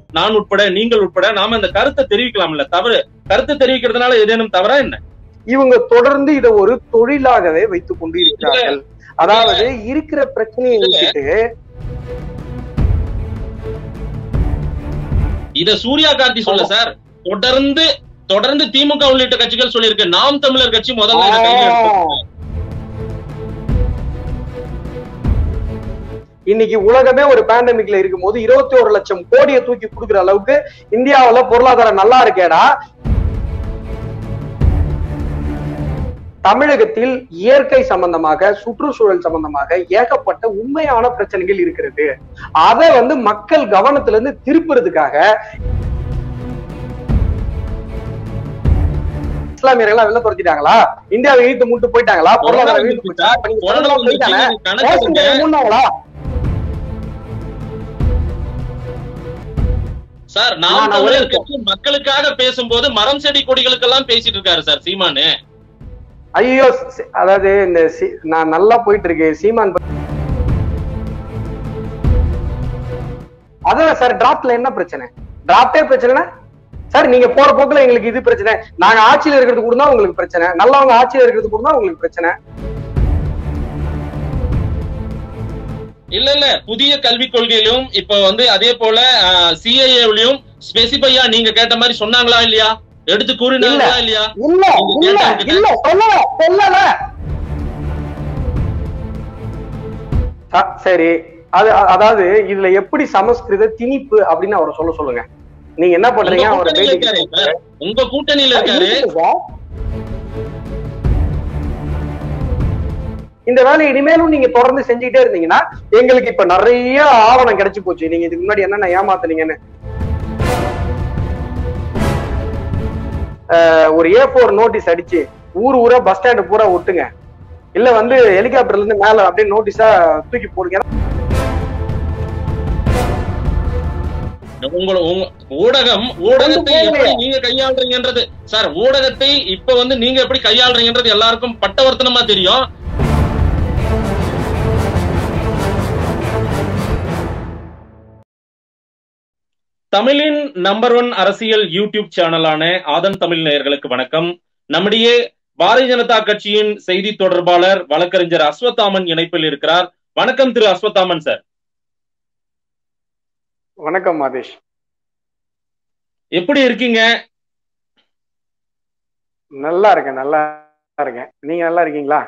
நான் உட்பட நீங்கள் உட்பட நாம இந்த கருத்தை தெரிவிக்கலாம்ல தவறு கருத்து தெரிவிக்கிறதுனால ஏதேனும் தவறா என்ன இவங்க தொடர்ந்து இதை ஒரு தொழிலாகவே வைத்துக் கொண்டு இருக்கிறார்கள் அதாவது இருக்கிற பிரச்சனையை வச்சுட்டு இத சூர்யா கார்த்தி சொல்ல சார் தொடர்ந்து தொடர்ந்து திமுக உள்ளிட்ட கட்சிகள் சொல்லியிருக்கு நாம் தமிழர் கட்சி முதல்ல இதை கையில எடுக்கும். இன்னைக்கு உலகமே ஒரு பேண்டமிக்ல இருக்கும் போது இருபத்தி ஒரு லட்சம் கோடியை தூக்கி கொடுக்குற அளவுக்கு இந்தியாவுல பொருளாதாரம் நல்லா இருக்கேடா தமிழகத்தில் இயற்கை சம்பந்தமாக சுற்றுச்சூழல் சம்பந்தமாக ஏகப்பட்ட உண்மையான பிரச்சனைகள் இருக்கிறது அதை வந்து மக்கள் கவனத்துல இருந்து திருப்புறதுக்காக இஸ்லாமியர்கள் வெளில துரத்திட்டாங்களா இந்தியாவை இழுத்து மூட்டு போயிட்டாங்களா பொருளாதாரம் வீழ்ந்து போச்சா? இப்ப நீங்க கொரோனா சொல்றதெல்லாம் வந்துச்சு, போயிட்டாங்க. கணக்கு ரேஷன் எடுங்க. கடையை மூடினாங்களா? சார் நான் நாம் நான் தமிழர் ஒரே- கட்சி மக்களுக்காக பேசும்போது மரம் செடி கொடிகளுக்கெல்லாம் பேசிட்டு இருக்காரு சார் சீமானு ஐயோ சி- அதாவது இந்த சி- நான் நல்லா போயிட்டு இருக்கு சீமான் ப- அதான் சார் டிராப்ட்ல என்ன பிரச்சனை டிராப்டே பிரச்சனை சார் நீங்க போற போக்குல எங்களுக்கு இது பிரச்சனை நாங்க ஆட்சியில இருக்கிறது கூட தான் உங்களுக்கு பிரச்சனை நல்லவங்க ஆட்சியில இருக்கிறது கூட தான் உங்களுக்கு பிரச்சனை இல்ல இல்ல புதிய கல்விக் கொள்கையிலும் இப்ப வந்து அதே போல சிஐஏவிலையும் ஸ்பெசிஃபையா நீங்க கேட்ட மாதிரி சொன்னாங்களா இல்லையா எடுத்து கூறினாங்களா இல்லையா இல்ல நீங்க இல்ல கேட்டதுக்கு- இல்ல சொல்லல சொல்லல ச- சரி அது அ- அதாவது இதுல எப்படி சமஸ்கிருத திணிப்பு அப்படின்னு அவரை சொல்ல சொல்லுங்க நீங்க என்ன உங்க பண்றீங்க அவரை கூட்டணியில பேட்டி இருக்காரு சார். உங்க கூட்டணியில இருக்காரு இருக்குது சார். இந்த வேலையை இனிமேலும் நீங்க தொடர்ந்து செஞ்சுக்கிட்டே இருந்தீங்கன்னா எங்களுக்கு இப்ப நிறைய ஆவணம் கிடைச்சு போச்சு நீங்க இதுக்கு முன்னாடி என்னென்ன ஏமாத்துனீங்கன்னு அஹ், ஒரு ஏ போர் நோட்டீஸ் அடிச்சு ஊர் ஊரா பஸ் ஸ்டாண்டு பூரா ஒட்டுங்க இல்ல வந்து ஹெலிகாப்டர்ல இருந்து மேல அப்படியே நோட்டீஸா தூக்கி போடுங்க உங்கள உங்க ஊடகம் ஊடகத்தை கொண்டு எப்படி நீங்க கையாளுறீங்கன்றது சார் ஊடகத்தை இப்ப வந்து நீங்க எப்படி கையாளுறீங்கன்றது எல்லாருக்கும் பட்டவர்த்தனமா தெரியும் தமிழின் நம்பர் ஒன் அரசியல் யூடியூப் சேனலான ஆதன் தமிழ் நேயர்களுக்கு வணக்கம் நம்முடைய பாரதிய ஜனதா கட்சியின் செய்தி தொடர்பாளர் வழக்கறிஞர் அஸ்வத்தாமன் இணைப்பில் இருக்கிறார் வணக்கம் திரு அஸ்வத்தாமன் சார் வணக்கம் மாதேஷ் எப்படி இருக்கீங்க நல்லா இருக்கேன் நல்லா இருக்கேன் நீங்க நல்லா இருக்கீங்களா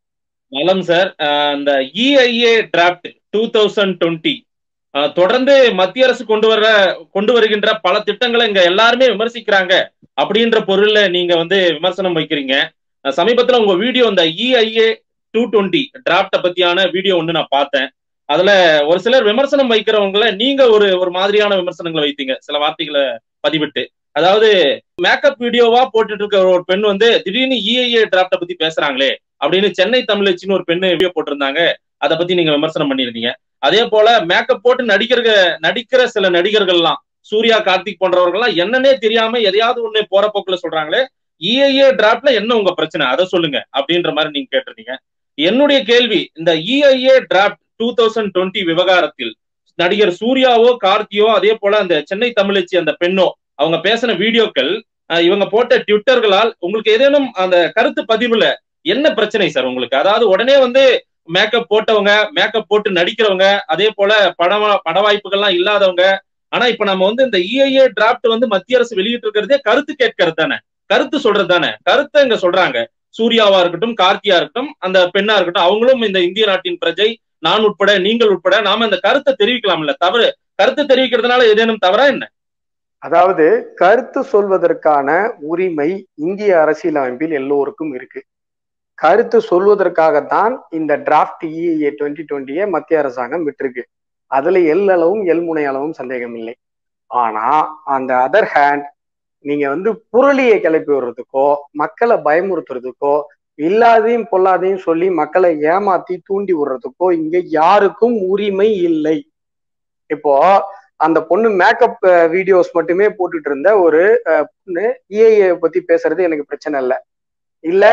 நலம் சார் அஹ் இந்த EIA draft two thousand twenty தொடர்ந்து மத்திய அரசு கொண்டு வர கொண்டு வருகின்ற பல திட்டங்களை இங்க எல்லாருமே விமர்சிக்கிறாங்க அப்படின்ற பொருள்ல நீங்க வந்து விமர்சனம் வைக்கிறீங்க அஹ் சமீபத்துல உங்க வீடியோ இந்த இஐஏ டூ டுவெண்ட்டி டிராப்ட பத்தியான வீடியோ ஒன்று நான் பார்த்தேன் அதுல ஒரு சிலர் விமர்சனம் வைக்கிறவங்கள நீங்க ஒரு ஒரு மாதிரியான விமர்சனங்களை வைத்தீங்க சில வார்த்தைகளை பதிவிட்டு அதாவது மேக்கப் வீடியோவா போட்டுட்டு இருக்க ஒரு பெண் வந்து திடீர்னு இஐஏ டிராப்ட பத்தி பேசுறாங்களே அப்படின்னு சென்னை தமிழச்சின்னு ஒரு பெண்ணு வீடியோ போட்டிருந்தாங்க அதை பத்தி நீங்க விமர்சனம் பண்ணியிருந்தீங்க அதே போல மேக்கப் போட்டு நடிக்கிற நடிக்கிற சில நடிகர்கள்லாம் சூர்யா கார்த்திக் போன்றவர்கள்லாம் என்னன்னே தெரியாம எதையாவது ஒண்ணு போற போக்குல சொல்றாங்களே இஐஏ டிராப்ட்ல என்ன உங்க பிரச்சனை அதை சொல்லுங்க அப்படின்ற மாதிரி நீங்க கேட்டிருந்தீங்க என்னுடைய கேள்வி இந்த EIA draft two thousand twenty விவகாரத்தில் நடிகர் சூர்யாவோ கார்த்தியோ அதே போல அந்த சென்னை தமிழச்சி அந்த பெண்ணோ அவங்க பேசின வீடியோக்கள் அஹ், இவங்க போட்ட ட்விட்டர்களால் உங்களுக்கு ஏதேனும் அந்த கருத்து பதிவுல என்ன பிரச்சனை சார் உங்களுக்கு அதாவது உடனே வந்து மேக்கப் போட்டவங்க மேக்கப் போட்டு நடிக்கிறவங்க அதே போல பட பட வாய்ப்புகள்லாம் இல்லாதவங்க ஆனா இப்ப நம்ம வந்து இந்த இஐஏ டிராப்ட் வந்து மத்திய அரசு வெளியிட்டு இருக்கிறதே கருத்து கேட்கறது தானே கருத்து சொல்றது தானே கருத்தை இங்க சொல்றாங்க சூர்யாவா இருக்கட்டும் கார்த்தியா இருக்கட்டும் அந்த பெண்ணா இருக்கட்டும் அவங்களும் இந்த இந்திய நாட்டின் பிரஜை நான் உட்பட நீங்கள் உட்பட நாம இந்த கருத்தை தெரிவிக்கலாம்ல தவறு கருத்து தெரிவிக்கிறதுனால ஏதேனும் தவறா என்ன அதாவது கருத்து சொல்வதற்கான உரிமை இந்திய அரசியலமைப்பில் எல்லோருக்கும் இருக்கு கருத்து சொல்வதற்காகத்தான் இந்த டிராப்ட் இஏ டுவெண்ட்டி டுவெண்ட்டியை மத்திய அரசாங்கம் விட்டிருக்கு அதுல எல்லளவும் எல்முனை அளவும் சந்தேகம் இல்லை ஆனா அந்த அதர் ஹேண்ட் நீங்க வந்து புரளியை கிளப்பி விடுறதுக்கோ மக்களை பயமுறுத்துறதுக்கோ இல்லாதையும் பொல்லாதையும் சொல்லி மக்களை ஏமாத்தி தூண்டி விடுறதுக்கோ இங்க யாருக்கும் உரிமை இல்லை இப்போ அந்த பொண்ணு மேக்கப் வீடியோஸ் மட்டுமே போட்டுட்டு இருந்த ஒரு அஹ், பொண்ணு இஏஏ பத்தி பேசுறது எனக்கு பிரச்சனை இல்லை இல்ல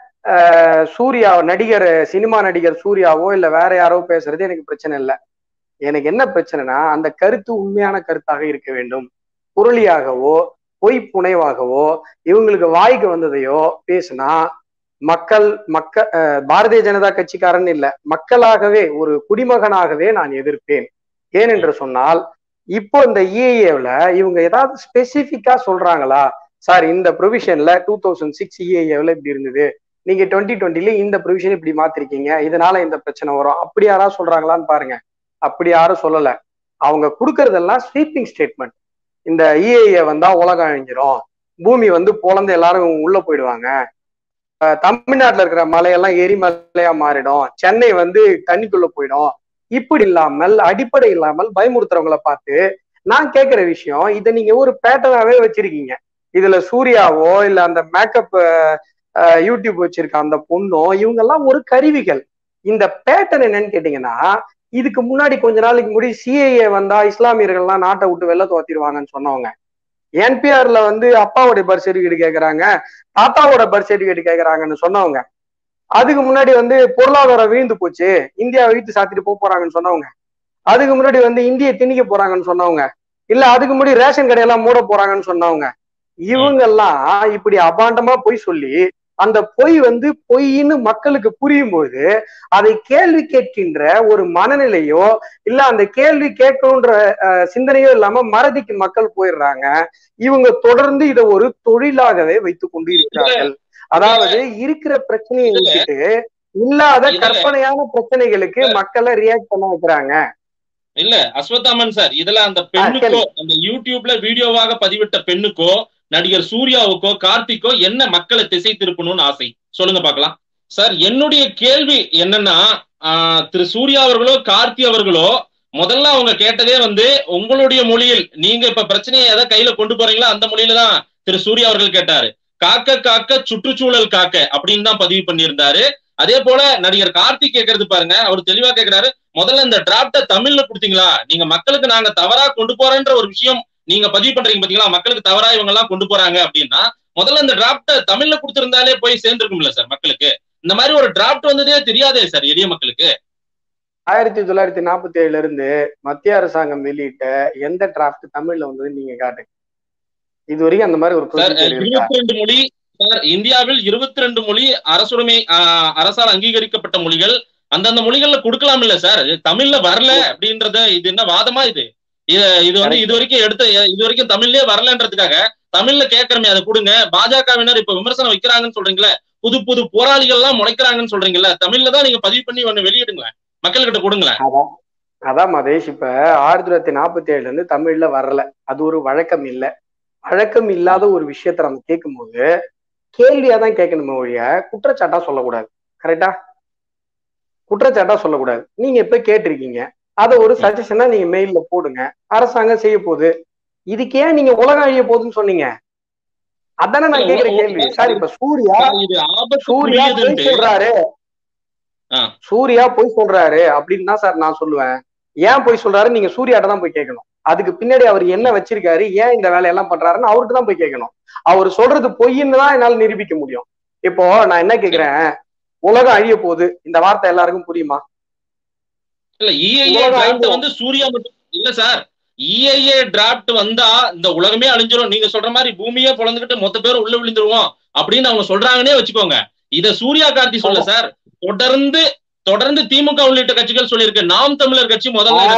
அஹ், சூர்யா நடிகர் சினிமா நடிகர் சூர்யாவோ இல்ல வேற யாரோ பேசுறது எனக்கு பிரச்சனை இல்லை எனக்கு என்ன பிரச்சனைனா அந்த கருத்து உண்மையான கருத்தாக இருக்க வேண்டும் புரளியாகவோ பொய் புனைவாகவோ இவங்களுக்கு வாய்க்கு வந்ததையோ பேசினா மக்கள் மக்க பாரதிய ஜனதா கட்சிக்காரன் இல்ல மக்களாகவே ஒரு குடிமகனாகவே நான் எதிர்ப்பேன் ஏனென்று சொன்னால் இப்போ இந்த இஏஏவில் இவங்க ஏதாவது ஸ்பெசிபிக்கா சொல்றாங்களா சார் இந்த ப்ரொவிஷன்ல டூ தௌசண்ட் சிக்ஸ் இஏஏவில் இப்படி இருந்தது நீங்க டுவெண்ட்டி டுவெண்ட்டில இந்த ப்ரொவிஷன் இப்படி மாத்திருக்கீங்க இதனால இந்த பிரச்சனை வரும் அப்படி யாராவது சொல்றாங்களான்னு பாருங்க அப்படி யாரும் சொல்லல அவங்க கொடுக்கறதெல்லாம் ஸ்வீப்பிங் ஸ்டேட்மெண்ட் இந்த இஏஏ வந்தா உலகம் அழிஞ்சிரும் பூமி வந்து பொழந்து எல்லாரும் உள்ள போயிடுவாங்க தமிழ்நாட்டுல இருக்கிற மலையெல்லாம் எரிமலையா மாறிடும் சென்னை வந்து தண்ணிக்குள்ள போயிடும் இப்படி இல்லாமல் அடிப்படை இல்லாமல் பயமுறுத்துறவங்கள பார்த்து நான் கேட்கிற விஷயம் இதை நீங்க ஒரு பேட்டர்னாவே வச்சிருக்கீங்க இதுல சூர்யாவோ இல்ல அந்த மேக்கப் யூடியூப் வச்சிருக்க அந்த பொண்ணோ இவங்க எல்லாம் ஒரு கருவிகள் இந்த பேட்டர்ன் என்னன்னு கேட்டீங்கன்னா இதுக்கு முன்னாடி கொஞ்ச நாளைக்கு முன்னாடி சிஏஏ வந்தா இஸ்லாமியர்கள்லாம் நாட்டை விட்டு வெளில துவத்திடுவாங்கன்னு சொன்னவங்க என்பிஆர்ல வந்து அப்பாவோட பர்த் சர்டிபிகேட் கேட்கறாங்க தாத்தாவோட பர்த் சர்டிபிகேட் கேட்கறாங்கன்னு சொன்னவங்க அதுக்கு முன்னாடி வந்து பொருளாதாரம் வீழ்ந்து போச்சு இந்தியா வீட்டு சாத்திட்டு போக போறாங்கன்னு சொன்னவங்க அதுக்கு முன்னாடி வந்து இந்திய திணிக்க போறாங்கன்னு சொன்னவங்க இல்ல அதுக்கு முன்னாடி ரேஷன் கடையெல்லாம் மூட போறாங்கன்னு சொன்னவங்க இவங்க எல்லாம் இப்படி அபாண்டமா பொய் சொல்லி அந்த பொய் வந்து பொய்ன்னு மக்களுக்கு புரியும் போது அதை கேள்வி கேட்கின்ற ஒரு மனநிலையோ இல்ல அந்த கேள்வி கேட்கணுன்ற சிந்தனையோ இல்லாம மறதிக்கு மக்கள் போயிடுறாங்க இவங்க தொடர்ந்து இதை ஒரு தொழிலாகவே வைத்துக் கொண்டு இருக்கிறார்கள் அதாவது இருக்கிற பிரச்சனையை வச்சுட்டு இல்லாத கற்பனையான பிரச்சனைகளுக்கு மக்களை ரியாக்ட் பண்ண வைக்கிறாங்க இல்ல அஸ்வத்தாமன் சார் இதுல அந்த பெண்ணுக்கோ அந்த யூடியூப்ல வீடியோவாக பதிவிட்ட பெண்ணுக்கோ நடிகர் சூர்யாவுக்கோ கார்த்திக்கோ என்ன மக்களை திசை திருப்பணும்னு ஆசை சொல்லுங்க பாக்கலாம் சார் என்னுடைய கேள்வி என்னன்னா திரு சூர்யா அவர்களோ கார்த்தி அவர்களோ முதல்ல அவங்க கேட்டதே வந்து உங்களுடைய மொழியில் நீங்க இப்ப பிரச்சனையை எதை கையில கொண்டு போறீங்களோ அந்த மொழியில தான் திரு சூர்யா அவர்கள் கேட்டாரு காக்க காக்க சுற்றுச்சூழல் காக்க அப்படின்னு தான் பதிவு பண்ணியிருந்தாரு அதே போல நடிகர் கார்த்திக் கேட்கறது பாருங்க அவர் தெளிவா கேட்கிறாரு முதல்ல இந்த டிராப்ட தமிழ்ல கொடுத்தீங்களா நீங்க மக்களுக்கு நாங்க தவறா கொண்டு போறேன்ற ஒரு விஷயம் நீங்க பதிவு பண்றீங்க பாத்தீங்களா மக்களுக்கு தவறா இவங்க எல்லாம் கொண்டு போறாங்க அப்படின்னா முதல்ல இந்த டிராப்ட தமிழ்ல கொடுத்திருந்தாலே போய் சேர்ந்திருக்கும்ல சார் மக்களுக்கு இந்த மாதிரி ஒரு டிராப்ட் வந்ததே தெரியாதே சார் எளிய மக்களுக்கு ஆயிரத்தி தொள்ளாயிரத்தி நாற்பத்தி ஏழுல இருந்து மத்திய அரசாங்கம் வெளியிட்ட எந்த டிராப்ட் தமிழ்ல வந்தது நீங்க காட்டுங்க இது வரைக்கும் அந்த மாதிரி ஒரு இருபத்தி ரெண்டு மொழி சார் இந்தியாவில் இருபத்தி ரெண்டு மொழி அரசுரிமை அரசால் அங்கீகரிக்கப்பட்ட மொழிகள் அந்தந்த மொழிகள்ல கொடுக்கலாம் இல்ல சார் தமிழ்ல வரல அப்படின்றத இது என்ன வாதமா இது இது வந்து இது வரைக்கும் எடுத்த இது வரைக்கும் தமிழ்லயே வரலன்றதுக்காக தமிழ்ல கேட்கறமே அதை கொடுங்க பாஜகவினர் இப்ப விமர்சனம் வைக்கிறாங்கன்னு சொல்றீங்களே புது புது போராளிகள் எல்லாம் முளைக்கிறாங்கன்னு சொல்றீங்கல்ல தமிழ்ல தான் நீங்க பதிவு பண்ணி ஒண்ணு வெளியிடுங்களேன் மக்கள் கிட்ட கொடுங்களேன் அதான் மதேஷ் இப்ப ஆயிரத்தி தொள்ளாயிரத்தி நாற்பத்தி ஏழுல இருந்து தமிழ்ல வரல அது ஒரு வழக்கம் இல்ல வழக்கம் இல்லாத ஒரு விஷயத்த நம்ம கேட்கும் போது கேள்வியா தான் கேட்கணுமே ஒழிய குற்றச்சாட்டா சொல்லக்கூடாது கரெக்டா குற்றச்சாட்டா சொல்லக்கூடாது நீங்க இப்ப கேட்டிருக்கீங்க அதை ஒரு சஜஷனா நீங்க மெயில்ல போடுங்க அரசாங்கம் செய்ய போகுது இதுக்கு ஏன் நீங்க உலகம் அழிய போகுதுன்னு சொன்னீங்க அதானே நான் கேக்குற கேள்வி சார் இப்ப சூர்யா சூர்யா போய் சொல்றாரு சூர்யா போய் சொல்றாரு அப்படின்னு தான் சார் நான் சொல்லுவேன் ஏன் போய் சொல்றாரு நீங்க சூர்யாட்ட தான் போய் கேட்கணும் அதுக்கு பின்னாடி அவர் என்ன வச்சிருக்காரு ஏன் இந்த வேலையெல்லாம் பண்றாருன்னு அவருக்கு தான் போய் கேட்கணும் அவர் சொல்றது பொய்ன்னு தான் என்னால நிரூபிக்க முடியும் இப்போ நான் என்ன கேக்குறேன் உலகம் அழிய போகுது இந்த வார்த்தை எல்லாருக்கும் புரியுமா இல்ல இஐஏ டிராப்ட் வந்து சூர்யா மட்டும் இல்ல சார் இஐஏ டிராப்ட் வந்தா இந்த உலகமே அழிஞ்சிரும் நீங்க சொல்ற மாதிரி பூமியே பொழந்துகிட்டு மொத்த பேரும் உள்ள விழுந்துருவோம் அப்படின்னு அவங்க சொல்றாங்கன்னே வச்சுக்கோங்க இத சூர்யா கார்த்தி சொல்ல சார் தொடர்ந்து தொடர்ந்து திமுக உள்ளிட்ட கட்சிகள் சொல்லியிருக்கு நாம் தமிழர் கட்சி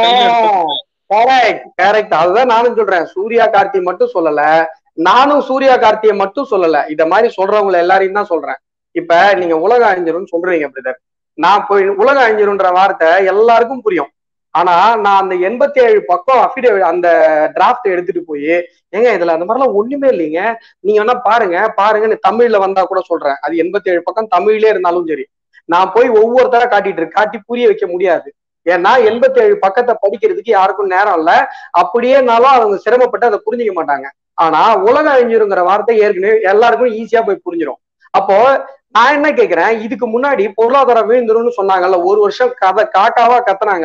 முதல்ல கரெக்ட் அதுதான் நானும் சொல்றேன் சூர்யா கார்த்தி மட்டும் சொல்லல நானும் சூர்யா கார்த்தியை மட்டும் சொல்லல இத மாதிரி சொல்றவங்க எல்லாரையும் தான் சொல்றேன் இப்ப நீங்க உலக அழிஞ்சிரும் சொல்றீங்க பிரதர் நான் போய் உலக அழிஞ்சிரும்ன்ற வார்த்தை எல்லாருக்கும் புரியும் ஆனா நான் அந்த எண்பத்தி ஏழு பக்கம் அஃபிடேவிட் அந்த டிராஃப்ட் எடுத்துட்டு போய் ஏங்க இதுல அந்த மாதிரிலாம் ஒண்ணுமே இல்லைங்க நீங்க வேணா பாருங்க பாருங்கன்னு தமிழ்ல வந்தா கூட சொல்றேன் அது எண்பத்தி ஏழு பக்கம் தமிழ்லே இருந்தாலும் சரி நான் போய் ஒவ்வொருத்தரா காட்டிட்டு காட்டி புரிய வைக்க முடியாது ஏன்னா எண்பத்தி ஏழு பக்கத்தை படிக்கிறதுக்கு யாருக்கும் நேரம் இல்ல அப்படியேனாலும் அவங்க சிரமப்பட்டு அதை புரிஞ்சுக்க மாட்டாங்க ஆனா உலக அழிஞ்சிருங்கிற வார்த்தை ஏற்கனவே எல்லாருக்கும் ஈஸியா போய் புரிஞ்சிடும் அப்போ நான் என்ன கேக்குறேன் இதுக்கு முன்னாடி பொருளாதாரம் வீழ்ந்துரும்னு சொன்னாங்கல்ல ஒரு வருஷம் கதை காக்காவா கத்துனாங்கல்ல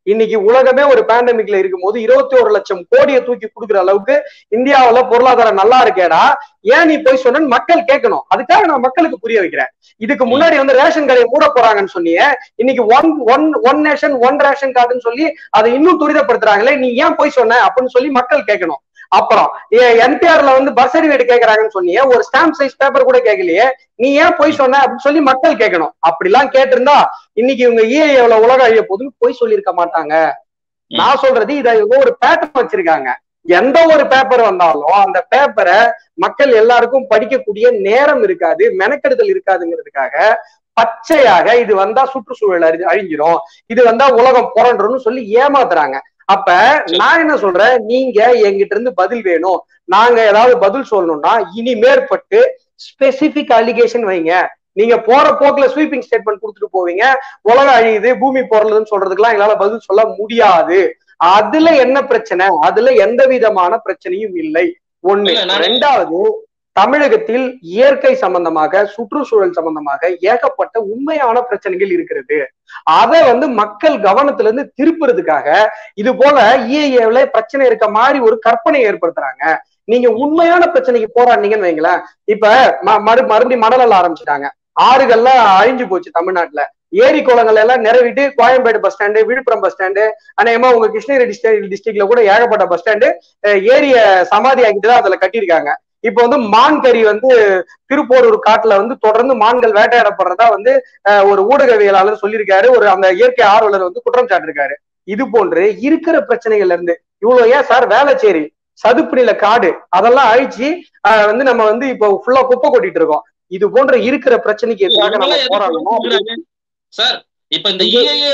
இன்னைக்கு உலகமே ஒரு பேண்டமிக்ல இருக்கும் போது இருபத்தி ஒரு லட்சம் கோடியை தூக்கி கொடுக்குற அளவுக்கு இந்தியாவுல பொருளாதாரம் நல்லா இருக்கேடா ஏன் நீ போய் சொன்னு மக்கள் கேட்கணும் அதுக்காக நான் மக்களுக்கு புரிய வைக்கிறேன் இதுக்கு முன்னாடி வந்து ரேஷன் கடையை மூட போறாங்கன்னு சொன்னீங்க இன்னைக்கு one one one nation one ration கார்டுன்னு சொல்லி அதை இன்னும் துரிதப்படுத்துறாங்களே நீ ஏன் போய் சொன்ன அப்படின்னு சொல்லி மக்கள் கேட்கணும் அப்புறம் என்பிஆர்ல வந்து பர்த் சர்டிபிகேட் கேக்குறாங்கன்னு சொன்னீங்க ஒரு ஸ்டாம்ப் சைஸ் பேப்பர் கூட கேட்கலையே நீ ஏன் போய் சொன்ன அப்படின்னு சொல்லி மக்கள் கேட்கணும் அப்படிலாம் கேட்டிருந்தா இன்னைக்கு இவங்க இஏ எவ்வளவு உலகம் அழிய போதுன்னு போய் சொல்லியிருக்க மாட்டாங்க நான் சொல்றது இதை இவங்க ஒரு பேட்டர்ன் வச்சிருக்காங்க எந்த ஒரு பேப்பர் வந்தாலும் அந்த பேப்பரை மக்கள் எல்லாருக்கும் படிக்கக்கூடிய நேரம் இருக்காது மெனக்கெடுதல் இருக்காதுங்கிறதுக்காக பச்சையாக இது வந்தா சுற்றுச்சூழல் அழி அழிஞ்சிரும் இது வந்தா உலகம் புரண்டுரும் சொல்லி ஏமாத்துறாங்க அப்ப நான் என்ன சொல்றேன் நீங்க எங்கிட்ட இருந்து பதில் வேணும் நாங்க ஏதாவது பதில் சொல்லணும்னா இனி மேற்பட்டு ஸ்பெசிபிக் அலிகேஷன் வைங்க நீங்க போற போக்குல ஸ்வீப்பிங் ஸ்டேட்மெண்ட் கொடுத்துட்டு போவீங்க உலகம் அழியுது பூமி பொருளுன்னு சொல்றதுக்கெல்லாம் எங்களால பதில் சொல்ல முடியாது அதுல என்ன பிரச்சனை அதுல எந்த விதமான பிரச்சனையும் இல்லை ஒண்ணு ரெண்டாவது தமிழகத்தில் இயற்கை சம்பந்தமாக சுற்றுச்சூழல் சம்பந்தமாக ஏகப்பட்ட உண்மையான பிரச்சனைகள் இருக்கிறது அதை வந்து மக்கள் கவனத்துல இருந்து திருப்புறதுக்காக இது போல இஏஏல பிரச்சனை இருக்க மாதிரி ஒரு கற்பனை ஏற்படுத்துறாங்க நீங்க உண்மையான பிரச்சனைக்கு போராடினீங்கன்னு வைங்களேன் இப்ப மறு மறுபடியும் மணல் ஆரம்பிச்சிட்டாங்க ஆறுகள்லாம் அழிஞ்சு போச்சு தமிழ்நாட்டுல ஏரி குளங்கள் எல்லாம் நிறைவிட்டு Koyambedu bus stand Villupuram bus stand அநேகமா உங்க கிருஷ்ணகிரி டிஸ்ட்ரிக் டிஸ்ட்ரிக்ட்ல கூட ஏகப்பட்ட பஸ் ஸ்டாண்டு ஏரிய சமாதி ஆக்கிட்டு தான் அதுல கட்டியிருக்காங்க இப்ப வந்து மான் கறி வந்து திருப்போரூர் காட்டுல வந்து தொடர்ந்து மான்கள் வேட்டையாடப்படுறதா வந்து ஒரு ஊடகவியலாளர் சொல்லியிருக்காரு ஒரு அந்த இயற்கை ஆர்வலர் வந்து குற்றம் சாட்டிருக்காரு இது போன்று இருக்கிற பிரச்சனைகள்ல இருந்து இவ்வளவு ஏன் சார் வேலைச்சேரி சதுப்பு நில காடு அதெல்லாம் அழிச்சு வந்து நம்ம வந்து இப்போ ஃபுல்லா குப்பை கொட்டிட்டு இருக்கோம் இது போன்ற இருக்கிற பிரச்சனைக்கு எதிராக நம்ம போராடணும் சார் இப்ப இந்த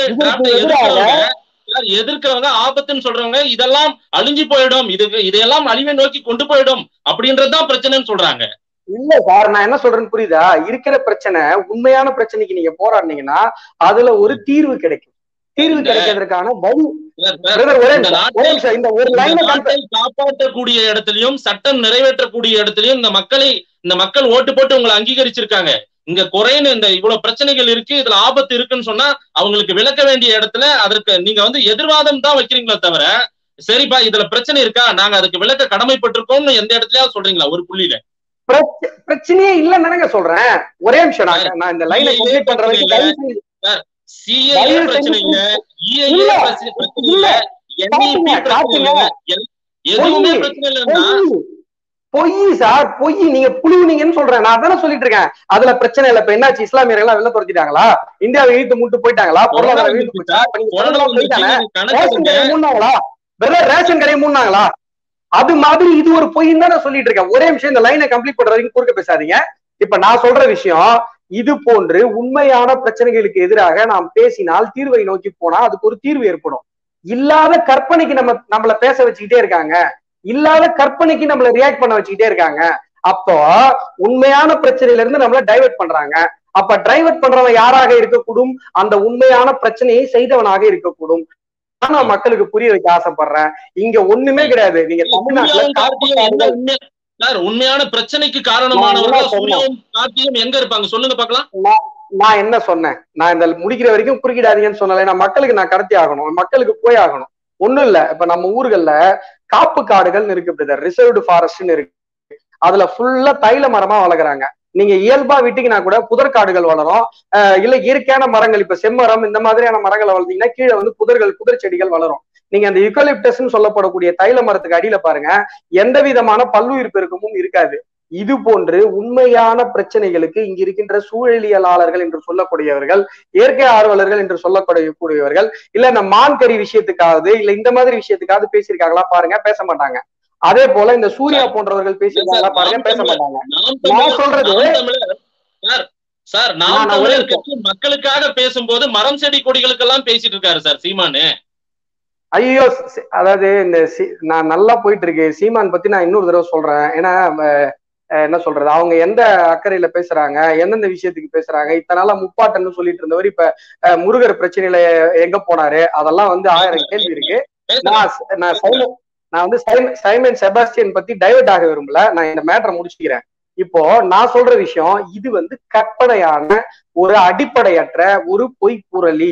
எதிர்க்கிறவங்க ஆபத்துன்னு சொல்றவங்க இதெல்லாம் அழிஞ்சு போயிடும் இது இதையெல்லாம் அழிவை நோக்கி கொண்டு போயிடும் அப்படின்றதுதான் பிரச்சனைன்னு சொல்றாங்க இல்ல சார் நான் என்ன சொல்றேன்னு புரியுதா இருக்கிற பிரச்சனை உண்மையான பிரச்சனைக்கு நீங்க போராடினீங்கன்னா அதுல ஒரு தீர்வு கிடைக்கும் தீர்வு கிடைக்கிறதுக்கான வழி இந்த ஒரு காப்பாற்றக்கூடிய இடத்துலயும் சட்டம் நிறைவேற்றக்கூடிய இடத்துலயும் இந்த மக்களை இந்த மக்கள் ஓட்டு போட்டு உங்களை அங்கீகரிச்சிருக்காங்க இங்க குறைன்னு இந்த இவ்வளவு பிரச்சனைகள் இருக்கு இதுல ஆபத்து இருக்குன்னு சொன்னா அவங்களுக்கு விளக்க வேண்டிய இடத்துல அதற்கு நீங்க வந்து எதிர்வாதம் தான் வைக்கிறீங்களே தவிர சரிப்பா இதுல பிரச்சனை இருக்கா நாங்க அதுக்கு விளக்க கடமைப்பட்டிருக்கோம்னு எந்த இடத்துலயாவது சொல்றீங்களா ஒரு புள்ளியில பிரச்சனையே இல்லைன்னு சொல்றேன் ஒரே நிமிஷம் நான் இந்த லைனை கம்ப்ளீட் பண்ற வரைக்கும் சிஏஏ பிரச்சனை இல்ல இஏஏ பிரச்சனை இல்ல என்இபி பிரச்சனை இல்ல எதுவுமே பிரச்சனை இல்லைன்னா பொய் சார் பொய் நீங்க புழுவுனீங்கன்னு சொல்றேன் நான் தானே சொல்லிட்டு இருக்கேன் அதுல பிரச்சனை இல்ல இப்ப என்னாச்சு இஸ்லாமியர்கள் எல்லாம் வெளில துரத்திட்டாங்களா இந்தியாவை இழுத்து மூட்டு போயிட்டாங்களா பொருளாதாரம் இழுத்து போயிட்டாங்களா மூணாங்களா வெறும் ரேஷன் கடையை மூணாங்களா அது மாதிரி இது ஒரு பொய் தான் நான் சொல்லிட்டு இருக்கேன் ஒரே விஷயம் இந்த லைனை கம்ப்ளீட் பண்ற வரைக்கும் குறுக்க பேசாதீங்க இப்ப நான் சொல்ற விஷயம் இது போன்று உண்மையான பிரச்சனைகளுக்கு எதிராக நாம் பேசினால் தீர்வை நோக்கி போனா அதுக்கு ஒரு தீர்வு ஏற்படும் இல்லாத கற்பனைக்கு நம்ம நம்மள பேச வச்சுக்கிட்டே இருக்காங்க இல்லாத கற்பனைக்கு நம்மள ரியாக்ட் பண்ண வச்சுக்கிட்டே இருக்காங்க அப்போ உண்மையான பிரச்சனையில இருந்து நம்மள டைவெர்ட் பண்றாங்க அப்ப டிரைவர்ட் பண்றவன் யாராக இருக்கக்கூடும் அந்த உண்மையான பிரச்சனையை செய்தவனாக இருக்கக்கூடும் நான் மக்களுக்கு புரிய வைக்க ஆசைப்படுறேன் இங்க ஒண்ணுமே கிடையாது நீங்க தமிழ்நாட்டுல சார் உண்மையான பிரச்சனைக்கு காரணமானவர்கள் சூரியன் கார்த்தியும் எங்க இருப்பாங்க சொல்லுங்க பாக்கலாம் நான் என்ன சொன்னேன் நான் இந்த முடிக்கிற வரைக்கும் குறுக்கிடாதீங்கன்னு சொன்னல நான் மக்களுக்கு நான் கடத்தி ஆகணும் மக்களுக்கு போய் ஆகணும் ஒண்ணும் இல்ல இப்ப நம்ம ஊர்கள்ல காப்பு காடுகள்னு இருக்கு பிரதர் ரிசர்வ்டு ஃபாரஸ்ட்னு இருக்கு அதுல ஃபுல்லா தைல மரமா வளர்க்குறாங்க நீங்க இயல்பா விட்டீங்கன்னா கூட புதற்காடுகள் வளரும் இல்ல இயற்கையான மரங்கள் இப்ப செம்மரம் இந்த மாதிரியான மரங்களை வளர்த்தீங்கன்னா கீழே வந்து புதர்கள் புதர் செடிகள் வளரும் நீங்க அந்த யுக்கலிப்டஸ்ன்னு சொல்லப்படக்கூடிய தைல மரத்துக்கு அடியில பாருங்க எந்த விதமான பல்லுயிர் பெருக்கமும் இருக்காது இது போன்று உண்மையான பிரச்சனைகளுக்கு இங்க இருக்கின்ற சூழலியலாளர்கள் என்று சொல்லக்கூடியவர்கள் இயற்கை ஆர்வலர்கள் என்று சொல்லக்கூடிய கூடியவர்கள் இல்ல இந்த மான்கறி விஷயத்துக்காவது இல்ல இந்த மாதிரி விஷயத்துக்காவது பேசியிருக்காங்களா பாருங்க பேச மாட்டாங்க அதே போல இந்த சூர்யா போன்றவர்கள் பேசியிருக்காங்களா பாருங்க பேச மாட்டாங்க நான் சொல்றது சார் நான் தமிழர் கட்சி மக்களுக்காக பேசும்போது மரம் செடி கொடிகளுக்கெல்லாம் பேசிட்டு இருக்காரு சார் சீமானு ஐயோ அதாவது இந்த நான் நல்லா போயிட்டு இருக்கு சீமான் பத்தி நான் இன்னொரு தடவை சொல்றேன் ஏன்னா என்ன சொல்றது அவங்க எந்த அக்கறையில பேசுறாங்க எந்தெந்த விஷயத்துக்கு பேசுறாங்க இத்தனை நாளா முப்பாட்டன்னு சொல்லிட்டு இருந்தவர் இப்ப முருகர் பிரச்சனையில எங்க போனாரு அதெல்லாம் வந்து ஆயிரம் கேள்வி இருக்கு நான் நான் சைமன் நான் வந்து சைமன் செபாஸ்டியன் பத்தி டைவர்ட் ஆக விரும்பல நான் இந்த மேட்டரை முடிச்சுக்கிறேன் இப்போ நான் சொல்ற விஷயம் இது வந்து கற்பனையான ஒரு அடிப்படையற்ற ஒரு பொய் புரளி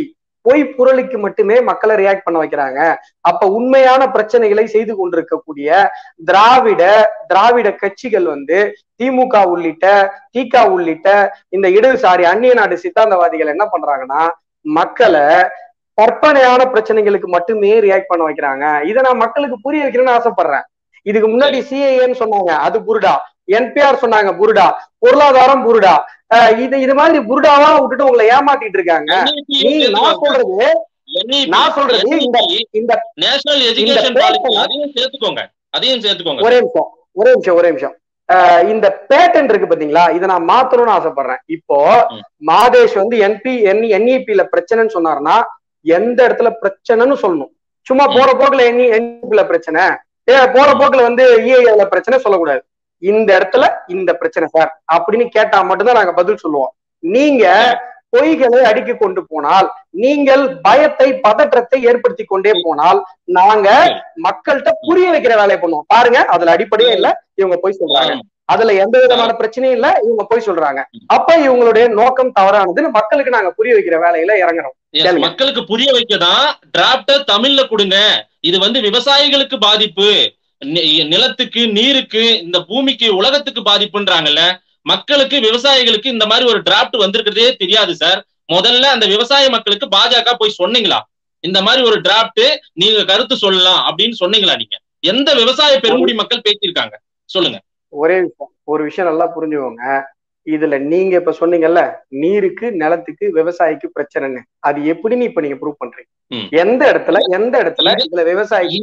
பொய் புரளிக்கு மட்டுமே மக்களை ரியாக்ட் பண்ண வைக்கிறாங்க அப்ப உண்மையான பிரச்சனைகளை செய்து கொண்டிருக்கக்கூடிய திராவிட திராவிட கட்சிகள் வந்து திமுக உள்ளிட்ட திக உள்ளிட்ட இந்த இடதுசாரி அந்நிய நாடு சித்தாந்தவாதிகள் என்ன பண்றாங்கன்னா மக்களை கற்பனையான பிரச்சனைகளுக்கு மட்டுமே ரியாக்ட் பண்ண வைக்கிறாங்க இதை நான் மக்களுக்கு புரிய வைக்கணும்னு ஆசைப்படுறேன் இதுக்கு முன்னாடி சிஏஏன்னு சொன்னாங்க அது புருடா என்பிஆர் சொன்னாங்க புருடா பொருளாதாரம் புருடா அஹ் இது இது மாதிரி புருடாவா விட்டுட்டு உங்களை ஏமாத்திட்டு இருக்காங்க நீ நான் சொல்றது நான் சொல்றது இந்த இந்த நேஷனல் எஜுகேஷன் பாலிசி அதையும் சேர்த்துக்கோங்க அதையும் சேர்த்துக்கோங்க ஒரே நிமிஷம் ஒரே நிமிஷம் ஒரே நிமிஷம் இந்த பேட்டன் இருக்கு பாத்தீங்களா இதை நான் மாத்தணும்னு ஆசைப்படுறேன் இப்போ மாதேஷ் வந்து என்பி என் என்இபில பிரச்சனைன்னு சொன்னாருன்னா எந்த இடத்துல பிரச்சனைன்னு சொல்லணும் சும்மா போற போக்குல என்இ என்இபில பிரச்சனை ஏ போற போக்குல வந்து இஏல பிரச்சனை சொல்லக்கூடாது இந்த இடத்துல இந்த பிரச்சனை சார் அப்படின்னு கேட்டா மட்டும்தான் நாங்க பதில் சொல்லுவோம் நீங்க பொய்களை அடுக்கி கொண்டு போனால் நீங்கள் பயத்தை பதற்றத்தை ஏற்படுத்தி கொண்டே போனால் நாங்க மக்கள்கிட்ட புரிய வைக்கிற வேலையை பண்ணுவோம் பாருங்க அதுல அடிப்படையே இல்ல இவங்க போய் சொல்றாங்க அதுல எந்த விதமான பிரச்சனையும் இல்ல இவங்க போய் சொல்றாங்க அப்ப இவங்களுடைய நோக்கம் தவறானதுன்னு மக்களுக்கு நாங்க புரிய வைக்கிற வேலையில இறங்குறோம் மக்களுக்கு புரிய வைக்கதான் டிராப்ட தமிழ்ல கொடுங்க இது வந்து விவசாயிகளுக்கு பாதிப்பு நிலத்துக்கு நீருக்கு இந்த பூமிக்கு உலகத்துக்கு பாதிப்புன்றாங்கல்ல மக்களுக்கு விவசாயிகளுக்கு இந்த மாதிரி ஒரு டிராப்ட் வந்திருக்கிறதே தெரியாது சார் முதல்ல அந்த விவசாய மக்களுக்கு பாஜக போய் சொன்னீங்களா இந்த மாதிரி ஒரு டிராப்ட் நீங்க கருத்து சொல்லலாம் அப்படின்னு சொன்னீங்களா நீங்க எந்த விவசாய பெருங்குடி மக்கள் பேசியிருக்காங்க சொல்லுங்க ஒரே விஷயம் ஒரு விஷயம் நல்லா புரிஞ்சுக்கோங்க இதுல நீங்க இப்ப சொன்னீங்கல்ல நீருக்கு நிலத்துக்கு விவசாயிக்கு பிரச்சனைன்னு அது எப்படின்னு இப்ப நீங்க ப்ரூவ் பண்றீங்க எந்த இடத்துல எந்த இடத்துல இதுல விவசாயிக்கு